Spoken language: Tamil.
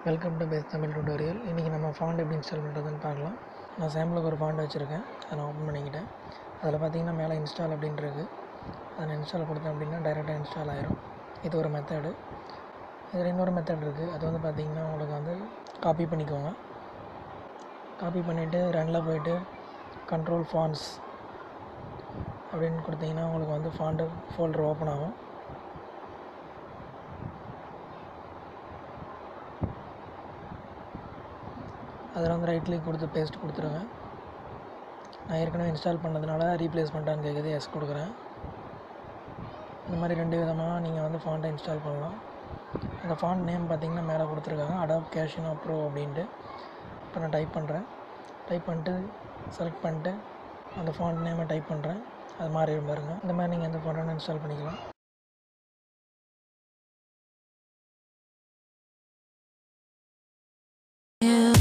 welcome to base Tamil tutorial இன்றைக்கி நம்ம ஃபாண்ட் எப்படி இன்ஸ்டால் பண்ணுறதுன்னு பார்க்கலாம் நான் சாம்பிளுக்கு ஒரு ஃபாண்ட் வச்சுருக்கேன் அதை நான் ஓப்பன் பண்ணிக்கிட்டேன் அதில் பார்த்தீங்கன்னா மேலே இன்ஸ்டால் அப்படின்ட்டு இருக்குது அதை நான் இன்ஸ்டால் கொடுத்தேன் அப்படின்னா டைரெக்டாக இன்ஸ்டால் ஆயிரும் இது ஒரு மெத்தடு இதில் இன்னொரு மெத்தட் இருக்குது அது வந்து பார்த்திங்கன்னா உங்களுக்கு வந்து காப்பி பண்ணிக்கோங்க காப்பி பண்ணிவிட்டு ரனில் போயிட்டு கண்ட்ரோல் ஃபாண்ட்ஸ் அப்படின்னு கொடுத்தீங்கன்னா உங்களுக்கு வந்து ஃபாண்டு ஃபோல்டர் ஓப்பன் ஆகும் அதில் வந்து ரைட் கிளிக் கொடுத்து பேஸ்ட் கொடுத்துருங்க நான் ஏற்கனவே இன்ஸ்டால் பண்ணதுனால ரீப்ளேஸ் பண்ணிட்டான்னு கேட்குது எஸ் கொடுக்குறேன் இந்த மாதிரி ரெண்டு விதமாக நீங்கள் வந்து ஃபாண்ட்டை இன்ஸ்டால் பண்ணலாம் அந்த ஃபாண்ட் நேம் பார்த்தீங்கன்னா மேலே கொடுத்துருக்காங்க அடாப் கேஷினோ ப்ரோ அப்படின்ட்டு இப்போ நான் டைப் பண்ணுறேன் டைப் பண்ணிட்டு செலக்ட் பண்ணிட்டு அந்த ஃபாண்ட் நேமை டைப் பண்ணுறேன் அது மாதிரி பாருங்க இந்த மாதிரி நீங்கள் எந்த ஃபாண்ட்டும் இன்ஸ்டால் பண்ணிக்கலாம் you